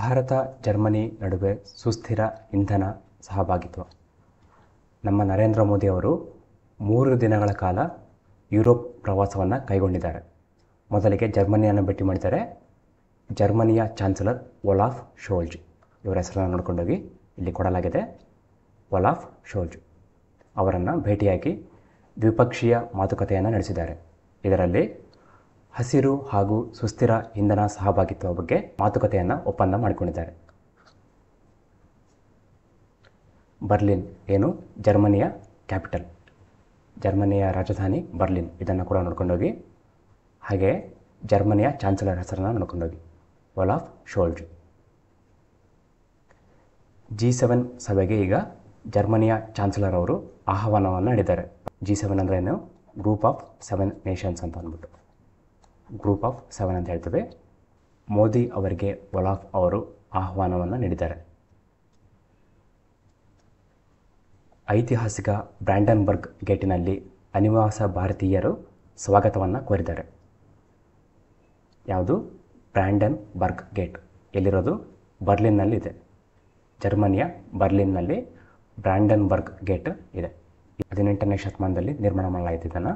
Bharat Germany ನಡುವೆ ಸುಸ್ಥಿರ ಇಂಧನ ಸಹಭಾಗಿತ್ವ ನಮ್ಮ ನರೇಂದ್ರ ಮೋದಿ ಅವರು ಮೂರು ದಿನಗಳ ಕಾಲ ಯುರೋಪ್ ಪ್ರವಾಸವನ್ನು ಕೈಗೊಂಡಿದ್ದಾರೆ ಮೊದಲಿಗೆ ಜರ್ಮನಿಯನ್ನು ಭೇಟಿ ಮಾಡಿದ್ದಾರೆ ಜರ್ಮನಿಯ ಚಾನ್ಸಲರ್ ಒಲಾಫ್ ಶೋಲ್ಜ್ ಇವರ ಹೆಸರನ್ನು ನೋಡ್ಕೊಂಡೋಗಿ ಇಲ್ಲಿ ಕೊಡಲಾಗಿದೆ ಒಲಾಫ್ ಶೋಲ್ಜ್ ಅವರನ್ನು ಭೇಟಿಯಾಗಿ ದ್ವಿಪಕ್ಷೀಯ ಮಾತುಕತೆಯನ್ನು ನಡೆಸಿದ್ದಾರೆ ಇದರಲ್ಲಿ ಹಸಿರು ಹಾಗೂ ಸುಸ್ಥಿರ ಇಂಧನ ಸಹಭಾಗಿತ್ವ ಬಗ್ಗೆ ಮಾತುಕತೆಯನ್ನು ಒಪ್ಪಂದ ಮಾಡಿಕೊಂಡಿದ್ದಾರೆ ಬರ್ಲಿನ್ ಏನು ಜರ್ಮನಿಯ ಕ್ಯಾಪಿಟಲ್ ಜರ್ಮನಿಯ ರಾಜಧಾನಿ ಬರ್ಲಿನ್ ಇದನ್ನು ಕೂಡ ನೋಡ್ಕೊಂಡೋಗಿ ಹಾಗೆ ಜರ್ಮನಿಯ ಚಾನ್ಸಲರ್ ಹೆಸರನ್ನು ನೋಡ್ಕೊಂಡೋಗಿ ಒಲಾಫ್ ಶೋಲ್ಜ್ ಜಿ ಸೆವೆನ್ ಸಭೆಗೆ ಈಗ ಜರ್ಮನಿಯ ಚಾನ್ಸಲರ್ ಅವರು ಆಹ್ವಾನವನ್ನು ನೀಡಿದ್ದಾರೆ ಜಿ ಸೆವೆನ್ ಅಂದರೆ ಏನು ಗ್ರೂಪ್ ಆಫ್ ಸೆವೆನ್ ನೇಷನ್ಸ್ ಅಂತ ಅಂದ್ಬಿಟ್ಟು ಗ್ರೂಪ್ ಆಫ್ ಸೆವೆನ್ ಅಂತ ಹೇಳ್ತೇವೆ ಮೋದಿ ಅವರಿಗೆ ಒಲಾಫ್ ಅವರು ಆಹ್ವಾನವನ್ನು ನೀಡಿದ್ದಾರೆ ಐತಿಹಾಸಿಕ ಬ್ರ್ಯಾಂಡನ್ಬರ್ಗ್ ಗೇಟಿನಲ್ಲಿ ಅನಿವಾಸ ಭಾರತೀಯರು ಸ್ವಾಗತವನ್ನು ಕೋರಿದ್ದಾರೆ ಯಾವುದು ಬ್ರ್ಯಾಂಡನ್ ಬರ್ಗ್ ಗೇಟ್ ಎಲ್ಲಿರೋದು ಬರ್ಲಿನ್ನಲ್ಲಿದೆ ಜರ್ಮನಿಯ ಬರ್ಲಿನ್ನಲ್ಲಿ ಬ್ರ್ಯಾಂಡನ್ಬರ್ಗ್ ಗೇಟ್ ಇದೆ ಹದಿನೆಂಟನೇ ಶತಮಾನದಲ್ಲಿ ನಿರ್ಮಾಣ ಮಾಡಲಾಯಿತು ಇದನ್ನು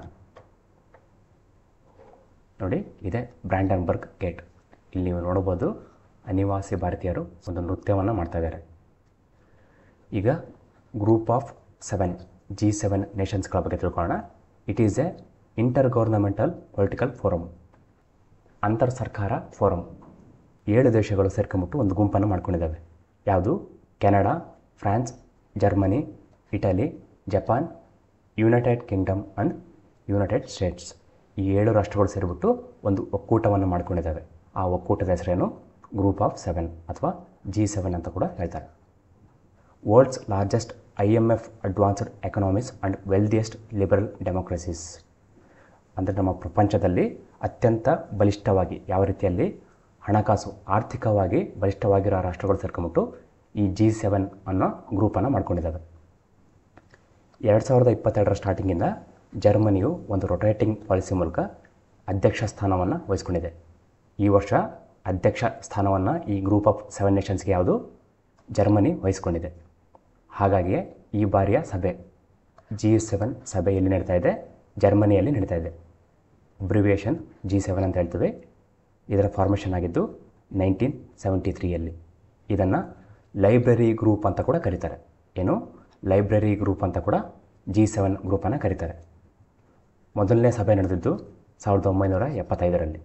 ನೋಡಿ ಇದೆ ಬ್ರ್ಯಾಂಡನ್ಬರ್ಗ್ ಗೇಟ್ ಇಲ್ಲಿ ನೀವು ನೋಡ್ಬೋದು ಅನಿವಾಸಿ ಭಾರತೀಯರು ಒಂದು ನೃತ್ಯವನ್ನು ಮಾಡ್ತಾ ಇದ್ದಾರೆ ಈಗ group of seven G seven ನೇಷನ್ಸ್ಗಳ ಬಗ್ಗೆ ತಿಳ್ಕೊಳ್ಳೋಣ it is a intergovernmental political forum ಅಂತರ್ ಸರ್ಕಾರ ಫೋರಮ್ ಏಳು ದೇಶಗಳು ಸೇರ್ಕೊಂಬಿಟ್ಟು ಒಂದು ಗುಂಪನ್ನು ಮಾಡ್ಕೊಂಡಿದ್ದಾವೆ ಯಾವುದು Canada France Germany Italy Japan United Kingdom and United States ಈ ಏಳು ರಾಷ್ಟ್ರಗಳು ಸೇರಿಬಿಟ್ಟು ಒಂದು ಒಕ್ಕೂಟವನ್ನು ಮಾಡ್ಕೊಂಡಿದ್ದಾವೆ ಆ ಒಕ್ಕೂಟದ ಹೆಸರೇನು ಗ್ರೂಪ್ ಆಫ್ ಸೆವೆನ್ ಅಥವಾ ಜಿ ಸೆವೆನ್ ಅಂತ ಕೂಡ ಹೇಳ್ತಾರೆ world's largest I M F advanced economics and wealthiest liberal democracies ಅಂದರೆ ನಮ್ಮ ಪ್ರಪಂಚದಲ್ಲಿ ಅತ್ಯಂತ ಬಲಿಷ್ಠವಾಗಿ ಯಾವ ರೀತಿಯಲ್ಲಿ ಹಣಕಾಸು ಆರ್ಥಿಕವಾಗಿ ಬಲಿಷ್ಠವಾಗಿರೋ ರಾಷ್ಟ್ರಗಳು ಸೇರ್ಕೊಂಬಿಟ್ಟು ಈ ಜಿ ಸೆವೆನ್ ಅನ್ನೋ ಗ್ರೂಪನ್ನು ಮಾಡ್ಕೊಂಡಿದ್ದಾವೆ ಎರಡು ಸಾವಿರದ ಇಪ್ಪತ್ತೆರಡರ ಸ್ಟಾರ್ಟಿಂಗಿಂದ ಜರ್ಮನಿಯು ಒಂದು ರೊಟೇಟಿಂಗ್ ಪಾಲಿಸಿ ಮೂಲಕ ಅಧ್ಯಕ್ಷ ಸ್ಥಾನವನ್ನು ವಹಿಸ್ಕೊಂಡಿದೆ ಈ ವರ್ಷ ಅಧ್ಯಕ್ಷ ಸ್ಥಾನವನ್ನು ಈ ಗ್ರೂಪ್ ಆಫ್ ಸೆವೆನ್ ನೇಷನ್ಸ್ಗೆ ಯಾವುದು ಜರ್ಮನಿ ವಹಿಸ್ಕೊಂಡಿದೆ ಹಾಗಾಗಿಯೇ ಈ ಬಾರಿಯ ಸಭೆ ಜಿ ಸೆವೆನ್ ಸಭೆ ಎಲ್ಲಿ ನಡೀತಾ ಇದೆ ಜರ್ಮನಿಯಲ್ಲಿ ನಡೀತಾ ಇದೆ ಅಬ್ರಿವಿಯೇಷನ್ ಜಿ ಸೆವೆನ್ ಅಂತ ಹೇಳ್ತೀವಿ ಇದರ ಫಾರ್ಮೇಷನ್ ಆಗಿದ್ದು ನೈನ್ಟೀನ್ ಸೆವೆಂಟಿ ತ್ರೀಯಲ್ಲಿ ಇದನ್ನು ಲೈಬ್ರರಿ ಗ್ರೂಪ್ ಅಂತ ಕೂಡ ಕರೀತಾರೆ ಏನು ಲೈಬ್ರರಿ ಗ್ರೂಪ್ ಅಂತ ಕೂಡ ಜಿ ಸೆವೆನ್ ಗ್ರೂಪನ್ನು ಕರೀತಾರೆ ಮೊದಲನೇ ಸಭೆ ನಡೆದಿದ್ದು ಸಾವಿರದ ಒಂಬೈನೂರ ಎಪ್ಪತ್ತೈದರಲ್ಲಿ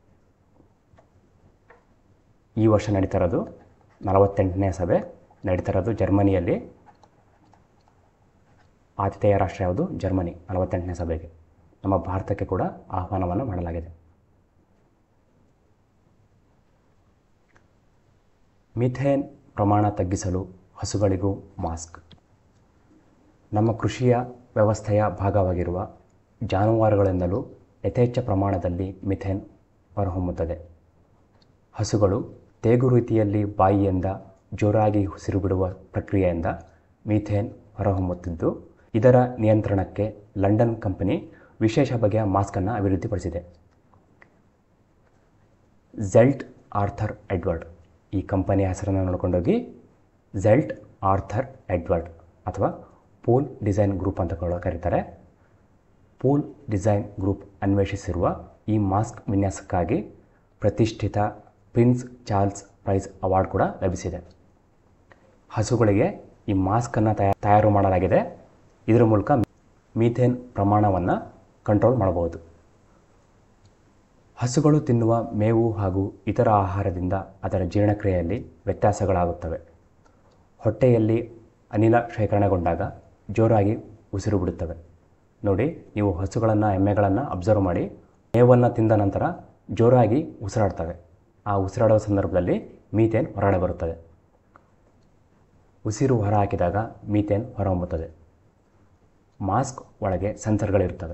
ಈ ವರ್ಷ ನಡೀತಾ ಇರೋದು ನಲವತ್ತೆಂಟನೇ ಸಭೆ ನಡೀತಾ ಇರೋದು ಜರ್ಮನಿಯಲ್ಲಿ ಆತಿಥೇಯ ರಾಷ್ಟ್ರ ಯಾವುದು ಜರ್ಮನಿ ನಲವತ್ತೆಂಟನೇ ಸಭೆಗೆ ನಮ್ಮ ಭಾರತಕ್ಕೆ ಕೂಡ ಆಹ್ವಾನವನ್ನು ಮಾಡಲಾಗಿದೆ ಮಿಥೇನ್ ಪ್ರಮಾಣ ತಗ್ಗಿಸಲು ಹಸುಗಳಿಗೂ ಮಾಸ್ಕ್ ನಮ್ಮ ಕೃಷಿಯ ವ್ಯವಸ್ಥೆಯ ಭಾಗವಾಗಿರುವ ಜಾನುವಾರುಗಳಿಂದಲೂ ಯಥೇಚ್ಛ ಪ್ರಮಾಣದಲ್ಲಿ ಮಿಥೇನ್ ಹೊರಹೊಮ್ಮುತ್ತದೆ ಹಸುಗಳು ತೇಗು ರೀತಿಯಲ್ಲಿ ಬಾಯಿಯಿಂದ ಜೋರಾಗಿ ಉಸಿರು ಬಿಡುವ ಪ್ರಕ್ರಿಯೆಯಿಂದ ಮೀಥೇನ್ ಹೊರಹೊಮ್ಮುತ್ತಿದ್ದು ಇದರ ನಿಯಂತ್ರಣಕ್ಕೆ ಲಂಡನ್ ಕಂಪನಿ ವಿಶೇಷ ಬಗೆಯ ಮಾಸ್ಕನ್ನು ಅಭಿವೃದ್ಧಿಪಡಿಸಿದೆ ಝೆಲ್ಟ್ ಆರ್ಥರ್ ಎಡ್ವರ್ಡ್ ಈ ಕಂಪನಿಯ ಹೆಸರನ್ನು ನೋಡ್ಕೊಂಡೋಗಿ ಝೆಲ್ಟ್ ಆರ್ಥರ್ ಎಡ್ವರ್ಡ್ ಅಥವಾ ಪೂಲ್ ಡಿಸೈನ್ ಗ್ರೂಪ್ ಅಂತ ಕೂಡ ಕರೀತಾರೆ ಪೂಲ್ ಡಿಸೈನ್ ಗ್ರೂಪ್ ಅನ್ವೇಷಿಸಿರುವ ಈ ಮಾಸ್ಕ್ ವಿನ್ಯಾಸಕ್ಕಾಗಿ ಪ್ರತಿಷ್ಠಿತ ಪ್ರಿನ್ಸ್ ಚಾರ್ಲ್ಸ್ ಪ್ರೈಸ್ ಅವಾರ್ಡ್ ಕೂಡ ಲಭಿಸಿದೆ ಹಸುಗಳಿಗೆ ಈ ಮಾಸ್ಕನ್ನು ತಯಾ ತಯಾರು ಮಾಡಲಾಗಿದೆ ಇದರ ಮೂಲಕ ಮೀಥೇನ್ ಪ್ರಮಾಣವನ್ನು ಕಂಟ್ರೋಲ್ ಮಾಡಬಹುದು ಹಸುಗಳು ತಿನ್ನುವ ಮೇವು ಹಾಗೂ ಇತರ ಆಹಾರದಿಂದ ಅದರ ಜೀರ್ಣಕ್ರಿಯೆಯಲ್ಲಿ ವ್ಯತ್ಯಾಸಗಳಾಗುತ್ತವೆ ಹೊಟ್ಟೆಯಲ್ಲಿ ಅನಿಲ ಶೇಖರಣೆಗೊಂಡಾಗ ಜೋರಾಗಿ ಉಸಿರು ಬಿಡುತ್ತವೆ ನೋಡಿ ನೀವು ಹಸುಗಳನ್ನು ಎಮ್ಮೆಗಳನ್ನು ಅಬ್ಸರ್ವ್ ಮಾಡಿ ಮೇವನ್ನು ತಿಂದ ನಂತರ ಜೋರಾಗಿ ಉಸಿರಾಡ್ತವೆ ಆ ಉಸಿರಾಡುವ ಸಂದರ್ಭದಲ್ಲಿ ಮೀಥೇನ್ ಹೊರಗಡೆ ಬರುತ್ತದೆ ಉಸಿರು ಹೊರ ಹಾಕಿದಾಗ ಮೀಥೇನ್ ಹೊರಹೊಮ್ಮುತ್ತದೆ ಮಾಸ್ಕ್ ಒಳಗೆ ಸೆನ್ಸರ್ಗಳಿರ್ತವೆ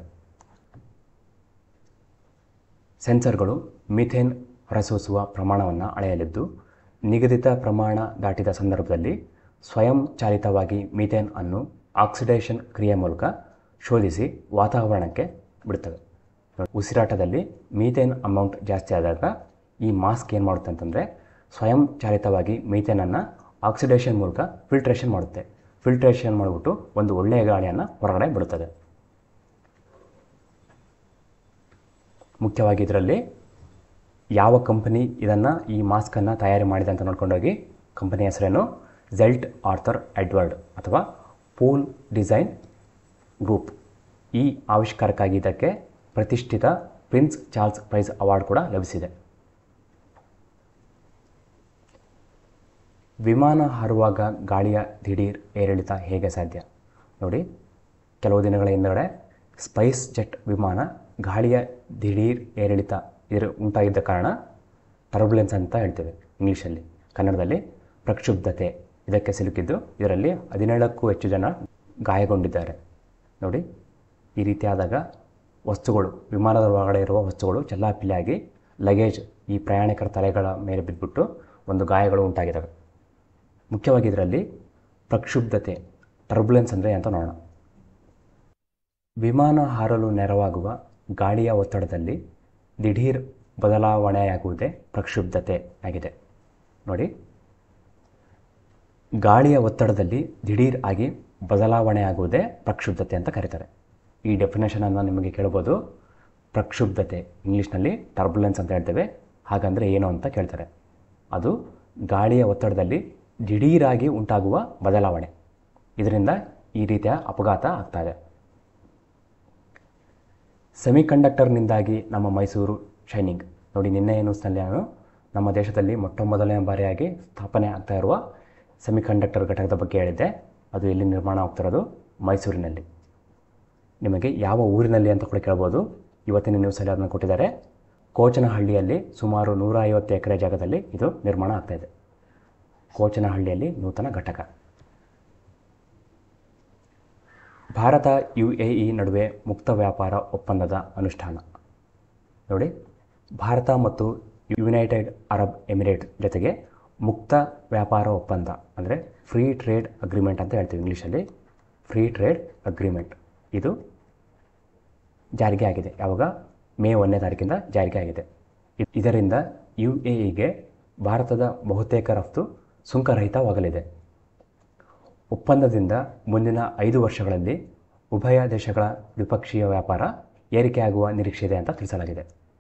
ಸೆನ್ಸರ್ಗಳು ಮೀಥೇನ್ ಹೊರಸೂಸುವ ಪ್ರಮಾಣವನ್ನು ಅಳೆಯಲಿದ್ದು ನಿಗದಿತ ಪ್ರಮಾಣ ದಾಟಿದ ಸಂದರ್ಭದಲ್ಲಿ ಸ್ವಯಂ ಚಾಲಿತವಾಗಿ ಮೀಥೇನ್ ಅನ್ನು ಆಕ್ಸಿಡೇಷನ್ ಕ್ರಿಯೆ ಮೂಲಕ ಶೋಧಿಸಿ ವಾತಾವರಣಕ್ಕೆ ಬಿಡುತ್ತವೆ ಉಸಿರಾಟದಲ್ಲಿ ಮೀಥೇನ್ ಅಮೌಂಟ್ ಜಾಸ್ತಿ ಆದಾಗ ಈ ಮಾಸ್ಕ್ ಏನು ಮಾಡುತ್ತೆ ಅಂತಂದರೆ ಸ್ವಯಂ ಚಾಲಿತವಾಗಿ ಮೀಥೇನನ್ನು ಆಕ್ಸಿಡೇಷನ್ ಮೂಲಕ ಫಿಲ್ಟ್ರೇಷನ್ ಮಾಡುತ್ತೆ ಫಿಲ್ಟ್ರೇಷನ್ ಮಾಡಿಬಿಟ್ಟು ಒಂದು ಒಳ್ಳೆಯ ಗಾಳಿಯನ್ನು ಹೊರಗಡೆ ಬಿಡುತ್ತದೆ ಮುಖ್ಯವಾಗಿ ಇದರಲ್ಲಿ ಯಾವ ಕಂಪನಿ ಇದನ್ನು ಈ ಮಾಸ್ಕನ್ನು ತಯಾರಿ ಮಾಡಿದೆ ಅಂತ ನೋಡ್ಕೊಂಡೋಗಿ ಕಂಪನಿ ಹೆಸರೇನು ಝೆಲ್ಟ್ ಆರ್ಥರ್ ಎಡ್ವರ್ಡ್ ಅಥವಾ ಪೂಲ್ ಡಿಸೈನ್ ಗ್ರೂಪ್ ಈ ಆವಿಷ್ಕಾರಕ್ಕಾಗಿ ಇದಕ್ಕೆ ಪ್ರತಿಷ್ಠಿತ ಪ್ರಿನ್ಸ್ ಚಾರ್ಲ್ಸ್ ಪ್ರೈಸ್ ಅವಾರ್ಡ್ ಕೂಡ ಲಭಿಸಿದೆ ವಿಮಾನ ಹಾರುವಾಗ ಗಾಳಿಯ ದಿಢೀರ್ ಏರಿಳಿತ ಹೇಗೆ ಸಾಧ್ಯ ನೋಡಿ ಕೆಲವು ದಿನಗಳ ಹಿಂದಗಡೆ ಸ್ಪೈಸ್ ಜೆಟ್ ವಿಮಾನ ಗಾಳಿಯ ದಿಢೀರ್ ಏರಿಳಿತ ಇರು ಉಂಟಾಗಿದ್ದ ಕಾರಣ ಟರ್ಬುಲೆನ್ಸ್ ಅಂತ ಹೇಳ್ತೇವೆ ಇಂಗ್ಲೀಷಲ್ಲಿ ಕನ್ನಡದಲ್ಲಿ ಪ್ರಕ್ಷುಬ್ಧತೆ ಇದಕ್ಕೆ ಸಿಲುಕಿದ್ದು ಇದರಲ್ಲಿ ಹದಿನೇಳಕ್ಕೂ ಹೆಚ್ಚು ಜನ ಗಾಯಗೊಂಡಿದ್ದಾರೆ ನೋಡಿ ಈ ರೀತಿಯಾದಾಗ ವಸ್ತುಗಳು ವಿಮಾನದ ಒಳಗಡೆ ಇರುವ ವಸ್ತುಗಳು ಚೆಲ್ಲಾಪಿಲ್ಲಿಯಾಗಿ ಲಗೇಜ್ ಈ ಪ್ರಯಾಣಿಕರ ತಲೆಗಳ ಮೇಲೆ ಬಿದ್ದುಬಿಟ್ಟು ಒಂದು ಗಾಯಗಳು ಉಂಟಾಗಿದ್ದಾವೆ ಮುಖ್ಯವಾಗಿ ಇದರಲ್ಲಿ ಪ್ರಕ್ಷುಬ್ಧತೆ ಟರ್ಬುಲೆನ್ಸ್ ಅಂದರೆ ಅಂತ ನೋಡೋಣ ವಿಮಾನ ಹಾರಲು ನೆರವಾಗುವ ಗಾಳಿಯ ಒತ್ತಡದಲ್ಲಿ ದಿಢೀರ್ ಬದಲಾವಣೆಯಾಗುವುದೇ ಪ್ರಕ್ಷುಬ್ಧತೆ ಆಗಿದೆ ನೋಡಿ ಗಾಳಿಯ ಒತ್ತಡದಲ್ಲಿ ದಿಢೀರ್ ಆಗಿ ಬದಲಾವಣೆಯಾಗುವುದೇ ಪ್ರಕ್ಷುಬ್ಧತೆ ಅಂತ ಕರೀತಾರೆ ಈ ಡೆಫಿನೇಷನನ್ನು ನಿಮಗೆ ಕೇಳ್ಬೋದು ಪ್ರಕ್ಷುಬ್ಧತೆ ಇಂಗ್ಲೀಷ್ನಲ್ಲಿ ಟರ್ಬುಲೆನ್ಸ್ ಅಂತ ಹೇಳ್ತೇವೆ ಹಾಗಂದರೆ ಏನು ಅಂತ ಕೇಳ್ತಾರೆ ಅದು ಗಾಳಿಯ ಒತ್ತಡದಲ್ಲಿ ದಿಢೀರಾಗಿ ಉಂಟಾಗುವ ಬದಲಾವಣೆ ಇದರಿಂದ ಈ ರೀತಿಯ ಅಪಘಾತ ಆಗ್ತಾ ಇದೆ ಸೆಮಿಕಂಡಕ್ಟರ್ನಿಂದಾಗಿ ನಮ್ಮ ಮೈಸೂರು ಶೈನಿಂಗ್ ನೋಡಿ ನಿನ್ನೆ ನ್ಯೂಸ್ನಲ್ಲಿ ನಾನು ನಮ್ಮ ದೇಶದಲ್ಲಿ ಮೊಟ್ಟ ಮೊದಲನೇ ಬಾರಿಯಾಗಿ ಸ್ಥಾಪನೆ ಆಗ್ತಾ ಇರುವ ಸೆಮಿಕಂಡಕ್ಟರ್ ಘಟಕದ ಬಗ್ಗೆ ಹೇಳಿದ್ದೆ ಅದು ಎಲ್ಲಿ ನಿರ್ಮಾಣ ಆಗ್ತಿರೋದು ಮೈಸೂರಿನಲ್ಲಿ ನಿಮಗೆ ಯಾವ ಊರಿನಲ್ಲಿ ಅಂತ ಕೂಡ ಕೇಳ್ಬೋದು ಇವತ್ತಿನ ನ್ಯೂಸಲ್ಲಿ ಅದನ್ನು ಕೊಟ್ಟಿದ್ದಾರೆ ಕೋಚನಹಳ್ಳಿಯಲ್ಲಿ ಸುಮಾರು ನೂರ ಐವತ್ತು ಎಕರೆ ಜಾಗದಲ್ಲಿ ಇದು ನಿರ್ಮಾಣ ಆಗ್ತಾಯಿದೆ ಕೋಚನಹಳ್ಳಿಯಲ್ಲಿ ನೂತನ ಘಟಕ ಭಾರತ ಯು ಎ ಇ ನಡುವೆ ಮುಕ್ತ ವ್ಯಾಪಾರ ಒಪ್ಪಂದದ ಅನುಷ್ಠಾನ ನೋಡಿ ಭಾರತ ಮತ್ತು ಯುನೈಟೆಡ್ ಅರಬ್ ಎಮಿರೇಟ್ ಜೊತೆಗೆ ಮುಕ್ತ ವ್ಯಾಪಾರ ಒಪ್ಪಂದ ಅಂದರೆ ಫ್ರೀ ಟ್ರೇಡ್ ಅಗ್ರಿಮೆಂಟ್ ಅಂತ ಹೇಳ್ತೀವಿ ಇಂಗ್ಲೀಷಲ್ಲಿ ಫ್ರೀ ಟ್ರೇಡ್ ಅಗ್ರಿಮೆಂಟ್ ಇದು ಜಾರಿಗೆ ಆಗಿದೆ ಯಾವಾಗ ಮೇ ಒಂದನೇ ತಾರೀಕಿಂದ ಜಾರಿಗೆ ಆಗಿದೆ ಇ- ಇದರಿಂದ ಯು ಎ ಇಗೆ ಭಾರತದ ಬಹುತೇಕ ರಫ್ತು ಸುಂಕರಹಿತವಾಗಲಿದೆ ಒಪ್ಪಂದದಿಂದ ಮುಂದಿನ ಐದು ವರ್ಷಗಳಲ್ಲಿ ಉಭಯ ದೇಶಗಳ ದ್ವಿಪಕ್ಷೀಯ ವ್ಯಾಪಾರ ಏರಿಕೆಯಾಗುವ ನಿರೀಕ್ಷೆ ಇದೆ ಅಂತ ತಿಳಿಸಲಾಗಿದೆ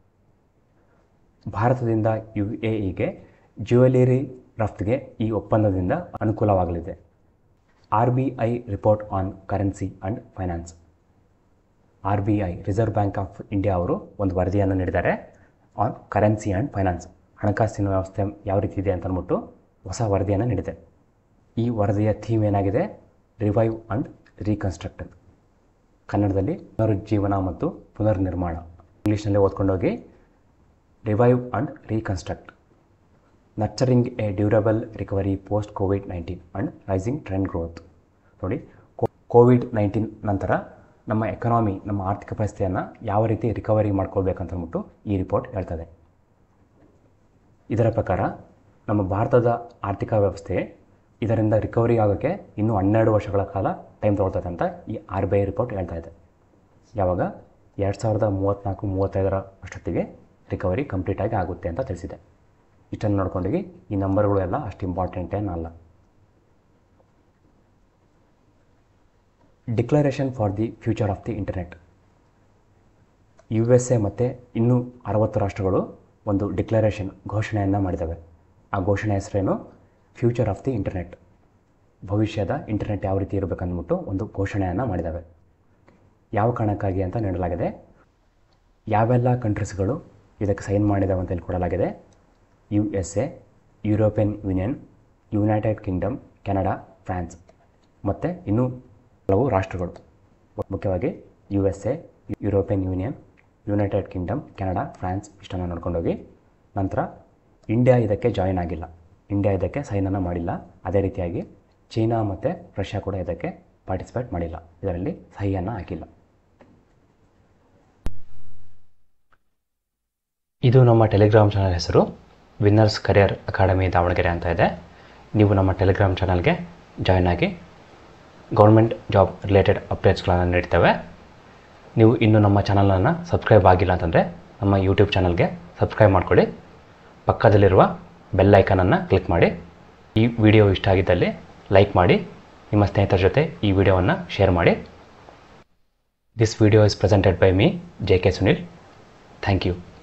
ಭಾರತದಿಂದ ಯು ಎ ಇಗೆ ಜ್ಯುವೆಲರಿ ರಫ್ತಿಗೆ ಈ ಒಪ್ಪಂದದಿಂದ ಅನುಕೂಲವಾಗಲಿದೆ R B I report on currency and finance R B I Reserve Bank of India ಅವರು ಒಂದು ವರದಿಯನ್ನು ನೀಡಿದ್ದಾರೆ ಆನ್ ಕರೆನ್ಸಿ ಆ್ಯಂಡ್ ಫೈನಾನ್ಸ್ ಹಣಕಾಸಿನ ವ್ಯವಸ್ಥೆ ಯಾವ ರೀತಿ ಇದೆ ಅಂತ ಅಂದ್ಬಿಟ್ಟು ಹೊಸ ವರದಿಯನ್ನು ನೀಡಿದೆ ಈ ವರದಿಯ ಥೀಮ್ ಏನಾಗಿದೆ ರಿವೈವ್ ಆ್ಯಂಡ್ ರೀಕನ್ಸ್ಟ್ರಕ್ಟ್ ಕನ್ನಡದಲ್ಲಿ ಪುನರುಜ್ಜೀವನ ಮತ್ತು ಪುನರ್ನಿರ್ಮಾಣ ಇಂಗ್ಲೀಷ್ನಲ್ಲಿ ಓದ್ಕೊಂಡೋಗಿ revive and reconstruct nurturing a durable recovery post COVID nineteen and rising trend growth ನೋಡಿ ಕೋವಿಡ್ ನೈನ್ಟೀನ್ ನಂತರ ನಮ್ಮ ಎಕನಾಮಿ ನಮ್ಮ ಆರ್ಥಿಕ ಪರಿಸ್ಥಿತಿಯನ್ನು ಯಾವ ರೀತಿ ರಿಕವರಿ ಮಾಡ್ಕೊಳ್ಬೇಕಂತ ಅಂದ್ಬಿಟ್ಟು ಈ ರಿಪೋರ್ಟ್ ಹೇಳ್ತದೆ ಇದರ ಪ್ರಕಾರ ನಮ್ಮ ಭಾರತದ ಆರ್ಥಿಕ ವ್ಯವಸ್ಥೆ ಇದರಿಂದ ರಿಕವರಿ ಆಗೋಕ್ಕೆ ಇನ್ನೂ ಹನ್ನೆರಡು ವರ್ಷಗಳ ಕಾಲ ಟೈಮ್ ತೊಗೊಳ್ತದೆ ಅಂತ ಈ ಆರ್ ಬಿ ಐ ರಿಪೋರ್ಟ್ ಹೇಳ್ತಾ ಇದೆ ಯಾವಾಗ ಎರಡು ಸಾವಿರದ ಮೂವತ್ತ್ನಾಲ್ಕು ಮೂವತ್ತೈದರ ಅಷ್ಟೊತ್ತಿಗೆ ರಿಕವರಿ ಕಂಪ್ಲೀಟಾಗಿ ಆಗುತ್ತೆ ಅಂತ ತಿಳಿಸಿದೆ ಇಷ್ಟನ್ನು ನೋಡ್ಕೊಂಡೋಗಿ ಈ ನಂಬರ್ಗಳು ಎಲ್ಲ ಅಷ್ಟು ಇಂಪಾರ್ಟೆಂಟ್ ಏನಲ್ಲ declaration for the future of the internet U S A ಮತ್ತು ಇನ್ನೂ ಅರವತ್ತು ರಾಷ್ಟ್ರಗಳು ಒಂದು ಡಿಕ್ಲರೇಷನ್ ಘೋಷಣೆಯನ್ನು ಮಾಡಿದ್ದಾವೆ ಆ ಘೋಷಣೆ ಹೆಸರೇನು ಫ್ಯೂಚರ್ ಆಫ್ ದಿ ಇಂಟರ್ನೆಟ್ ಭವಿಷ್ಯದ ಇಂಟರ್ನೆಟ್ ಯಾವ ರೀತಿ ಇರಬೇಕಂದ್ಬಿಟ್ಟು ಒಂದು ಘೋಷಣೆಯನ್ನು ಮಾಡಿದ್ದಾವೆ ಯಾವ ಕಾರಣಕ್ಕಾಗಿ ಅಂತ ನೀಡಲಾಗಿದೆ ಯಾವೆಲ್ಲ ಕಂಟ್ರೀಸ್ಗಳು ಇದಕ್ಕೆ ಸೈನ್ ಮಾಡಿದಾವೆ ಅಂತ ಇಲ್ಲಿ ಕೊಡಲಾಗಿದೆ U S A European Union United Kingdom Canada France ಮತ್ತು ಇನ್ನೂ ಹಲವು ರಾಷ್ಟ್ರಗಳು ಮುಖ್ಯವಾಗಿ U S A European Union United Kingdom Canada France ಇಷ್ಟನ್ನು ನೋಡ್ಕೊಂಡೋಗಿ ನಂತರ ಇಂಡಿಯಾ ಇದಕ್ಕೆ ಜಾಯಿನ್ ಆಗಿಲ್ಲ ಇಂಡಿಯಾ ಇದಕ್ಕೆ ಸೈನನ್ನು ಮಾಡಿಲ್ಲ ಅದೇ ರೀತಿಯಾಗಿ ಚೀನಾ ಮತ್ತು ರಷ್ಯಾ ಕೂಡ ಇದಕ್ಕೆ ಪಾರ್ಟಿಸಿಪೇಟ್ ಮಾಡಿಲ್ಲ ಇದರಲ್ಲಿ ಸಹಿಯನ್ನು ಹಾಕಿಲ್ಲ ಇದು ನಮ್ಮ ಟೆಲಿಗ್ರಾಮ್ ಚಾನಲ್ ಹೆಸರು ವಿನ್ನರ್ಸ್ ಕರಿಯರ್ ಅಕಾಡೆಮಿ ದಾವಣಗೆರೆ ಅಂತ ಇದೆ ನೀವು ನಮ್ಮ ಟೆಲಿಗ್ರಾಮ್ ಚಾನಲ್ಗೆ ಜಾಯ್ನ್ ಆಗಿ ಗೌರ್ಮೆಂಟ್ ಜಾಬ್ ರಿಲೇಟೆಡ್ ಅಪ್ಡೇಟ್ಸ್ಗಳನ್ನು ನೀಡ್ತೇವೆ ನೀವು ಇನ್ನೂ ನಮ್ಮ ಚಾನಲನ್ನು ಸಬ್ಸ್ಕ್ರೈಬ್ ಆಗಿಲ್ಲ ಅಂತಂದರೆ ನಮ್ಮ ಯೂಟ್ಯೂಬ್ ಚಾನಲ್ಗೆ ಸಬ್ಸ್ಕ್ರೈಬ್ ಮಾಡ್ಕೊಳ್ಳಿ ಪಕ್ಕದಲ್ಲಿರುವ ಬೆಲ್ ಐಕನನ್ನು ಕ್ಲಿಕ್ ಮಾಡಿ ಈ ವಿಡಿಯೋ ಇಷ್ಟ ಆಗಿದ್ದಲ್ಲಿ ಲೈಕ್ ಮಾಡಿ ನಿಮ್ಮ ಸ್ನೇಹಿತರ ಜೊತೆ ಈ ವಿಡಿಯೋವನ್ನು ಶೇರ್ ಮಾಡಿ this video is presented by me J K Sunil thank you